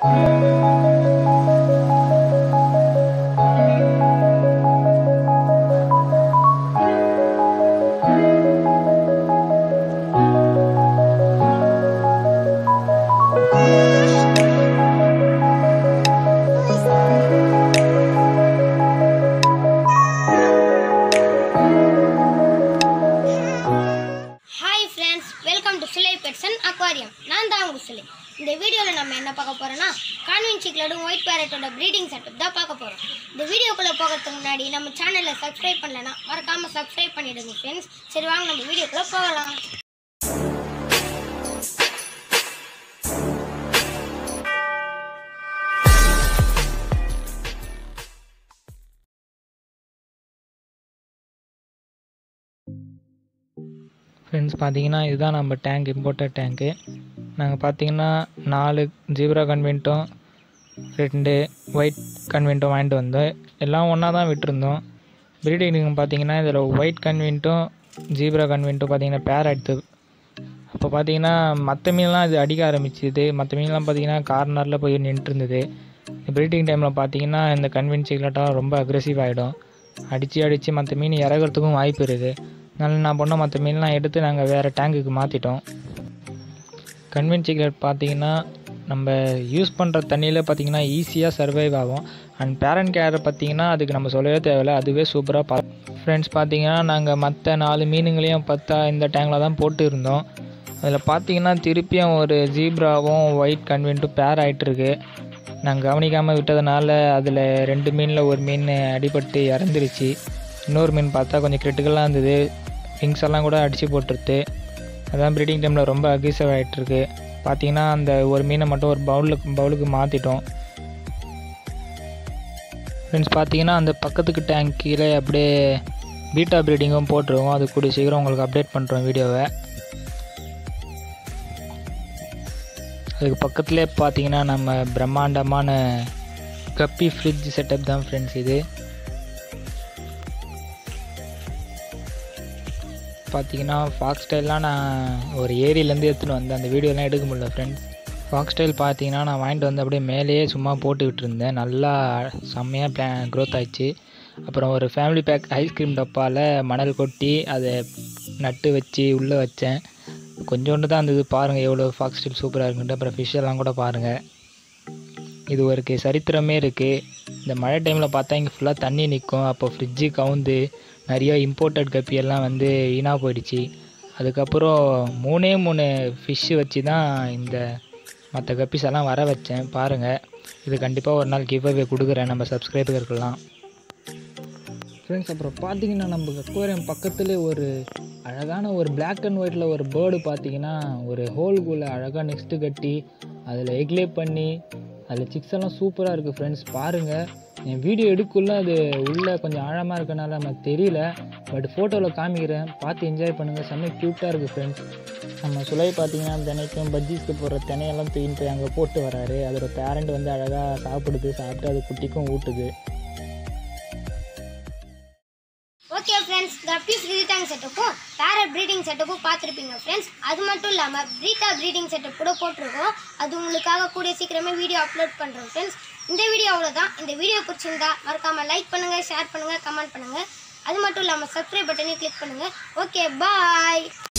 hi friends welcome to சுலை பெட்சன் aquarium நான் தான் உங்கள் சுலை இந்த வீடியோவில் நம்ம என்ன பார்க்க போகிறோம்னா கான்வென்ட் சிக்லடும் ஒயிட் பேரட்டோட ப்ரீடிங் செட்டப் தான் பார்க்க போகிறோம் இந்த வீடியோக்குள்ளே போகிறதுக்கு முன்னாடி நம்ம சேனலை சப்ஸ்கிரைப் பண்ணலனா மறக்காமல் சப்ஸ்கிரைப் பண்ணிடுங்க ஃப்ரெண்ட்ஸ் சரி வாங்க நம்ம வீடியோக்குள்ளே போகலாம் ஃப்ரெண்ட்ஸ் பார்த்தீங்கன்னா இதுதான் நம்ம டேங்க் இம்போர்ட்டட் டேங்க்கு நாங்கள் பார்த்தீங்கன்னா நாலு ஜீப்ரா கன்வென்ட்டும் ரெண்டு ஒயிட் கன்வென்ட்டும் வாங்கிட்டு வந்தோம் எல்லாம் ஒன்றா தான் விட்டுருந்தோம் ப்ரீடிங் பார்த்தீங்கன்னா இதில் ஒயிட் கன்வென்ட்டும் ஜீப்ரா கன்வென்ட்டும் பார்த்தீங்கன்னா பேர் எடுத்து அப்போ பார்த்தீங்கன்னா மற்ற மீன்லாம் இது அடிக்க ஆரம்பிச்சுது மற்ற மீன்லாம் பார்த்தீங்கன்னா கார்னரில் போய் நின்றுட்டு இருந்தது ப்ரீடிங் டைமில் பார்த்தீங்கன்னா இந்த கன்வென்ட் சிக்லட்டாக ரொம்ப அக்ரெசிவ் ஆகிடும் அடித்து அடித்து மற்ற மீன் இறகுறதுக்கும் வாய்ப்பு இருக்குது அதனால நான் பண்ண மற்ற மீன்லாம் எடுத்து நாங்கள் வேறு டேங்குக்கு மாற்றிட்டோம் கன்வென்ட் சிக்லெட் பார்த்தீங்கன்னா நம்ம யூஸ் பண்ணுற தண்ணியில் பார்த்தீங்கன்னா ஈஸியாக சர்வைவ் ஆகும் அண்ட் பேரண்ட் கேர் பார்த்தீங்கன்னா அதுக்கு நம்ம சொல்லவே தேவையில்ல அதுவே சூப்பராக பா ஃப்ரெண்ட்ஸ் பார்த்தீங்கன்னா நாங்கள் மற்ற நாலு மீனுங்களையும் பத்தா இந்த டேங்கில் தான் போட்டு இருந்தோம் அதில் பார்த்தீங்கன்னா திருப்பியும் ஒரு ஜீப்ராவும் ஒயிட் கன்வென்ட்டும் பேர் ஆகிட்டுருக்கு நாங்கள் கவனிக்காமல் விட்டதுனால அதில் ரெண்டு மீனில் ஒரு மீன் அடிபட்டு இறந்துருச்சு இன்னொரு மீன் பார்த்தா கொஞ்சம் கிரிட்டிக்கலாக இருந்தது விங்ஸ் எல்லாம் கூட அடித்து போட்டுருது அதான் ப்ரீடிங் டைமில் ரொம்ப அக்ரெசிவ் ஆகிட்டுருக்கு பார்த்தீங்கன்னா அந்த ஒரு மீனை மட்டும் ஒரு பவுலுக்கு பவுலுக்கு மாற்றிட்டோம் ஃப்ரெண்ட்ஸ் பார்த்தீங்கன்னா அந்த பக்கத்துக்கு டேங்க் கீழே அப்படியே பீட்டா ப்ரீடிங்கும் போட்டுருவோம் அது கூடிய சீக்கிரம் உங்களுக்கு அப்டேட் பண்ணுறோம் வீடியோவை அதுக்கு பக்கத்துலேயே பார்த்தீங்கன்னா நம்ம பிரம்மாண்டமான கப்பி ஃப்ரிட்ஜ் செட்டப் தான் ஃப்ரெண்ட்ஸ் இது பார்த்தீங்கன்னா ஃபாக்ஸ் ஸ்டைல்லாம் நான் ஒரு ஏரியிலேருந்து எடுத்துகிட்டு வந்தேன் அந்த வீடியோலாம் எடுக்க முடியல ஃப்ரெண்ட்ஸ் ஃபாக்ஸ் ஸ்டைல் பார்த்தீங்கன்னா நான் வாங்கிட்டு வந்து அப்படியே மேலேயே சும்மா போட்டு விட்டுருந்தேம் நல்லா செம்மையாக ப்ளா க்ரோத் ஆயிடுச்சு அப்புறம் ஒரு ஃபேமிலி பேக் ஐஸ்கிரீம் டப்பாவில் மணல் கொட்டி அதை நட்டு வச்சு உள்ளே வச்சேன் கொஞ்சோண்டு தான் இருந்தது பாருங்கள் எவ்வளோ ஃபாக்ஸ் ஸ்டைல் சூப்பராக இருக்குன்ட்டு அப்புறம் fish எல்லாம் கூட பாருங்கள் இது ஒரு கே- சரித்திரமே இருக்குது இந்த மழை டைமில் பார்த்தா இங்கே ஃபுல்லாக தண்ணி நிற்கும் அப்போ ஃப்ரிட்ஜு கவுந்து நிறைய இம்போர்ட்டட் கப்பி எல்லாம் வந்து வீணாக போயிடுச்சு அதுக்கப்புறம் மூணே மூணு ஃபிஷ்ஷு வச்சு தான் இந்த மற்ற கப்பீஸ் எல்லாம் வர வச்சேன் பாருங்கள் இது கண்டிப்பாக ஒரு நாள் கிவ் அவே கொடுக்குறேன் நம்ம சப்ஸ்கிரைபருக்கெல்லாம் ஃப்ரெண்ட்ஸ் அப்புறம் பார்த்தீங்கன்னா நம்ம அக்வேரியம் பக்கத்துலேயே ஒரு அழகான ஒரு Black அண்ட் ஒயிட்டில் ஒரு பேர்டு பார்த்தீங்கன்னா ஒரு ஹோல்குள்ளே அழகாக நெக்ஸ்ட்டு கட்டி அதில் எக்லே பண்ணி அதில் சிக்ஸ் எல்லாம் சூப்பராக இருக்குது ஃப்ரெண்ட்ஸ் பாருங்கள் என் வீடியோ எடுக்குள்ள அது உள்ளே கொஞ்சம் ஆழமாக இருக்கனால நமக்கு தெரியல பட் ஃபோட்டோவில் காமிக்கிறேன் பார்த்து என்ஜாய் பண்ணுங்கள் செம்ம க்யூட்டாக இருக்குது ஃப்ரெண்ட்ஸ் நம்ம சுலை பார்த்தீங்கன்னா தினைக்கும் பஜ்ஜீஸ்க்கு போடுற தினையெல்லாம் தூக்கிட்டு போய் அங்கே போட்டு வராரு அதோட பேரண்ட் வந்து அழகாக சாப்பிடுது சாப்பிட்டு அது குட்டிக்கும் ஊட்டுது okay friends guppy fry tank செட்டப்பும் பேரட் ப்ரீடிங் செட்டப்பும் பார்த்துருப்பீங்க ஃப்ரெண்ட்ஸ் அது மட்டும் இல்லாமல் ப்ரீட்டா ப்ரீடிங் செட்டப் கூட போட்டிருக்கோம் அது உங்களுக்காக கூடிய சீக்கிரமே வீடியோ அப்லோட் பண்ணுறோம் ஃப்ரெண்ட்ஸ் இந்த வீடியோ அவ்வளோதான் இந்த வீடியோ பிடிச்சிருந்தா மறக்காமல் லைக் பண்ணுங்கள் ஷேர் பண்ணுங்கள் கமெண்ட் பண்ணுங்கள் அது மட்டும் இல்லாமல் சப்ஸ்கிரைப் பட்டனையும் கிளிக் பண்ணுங்கள் ஓகே பாய்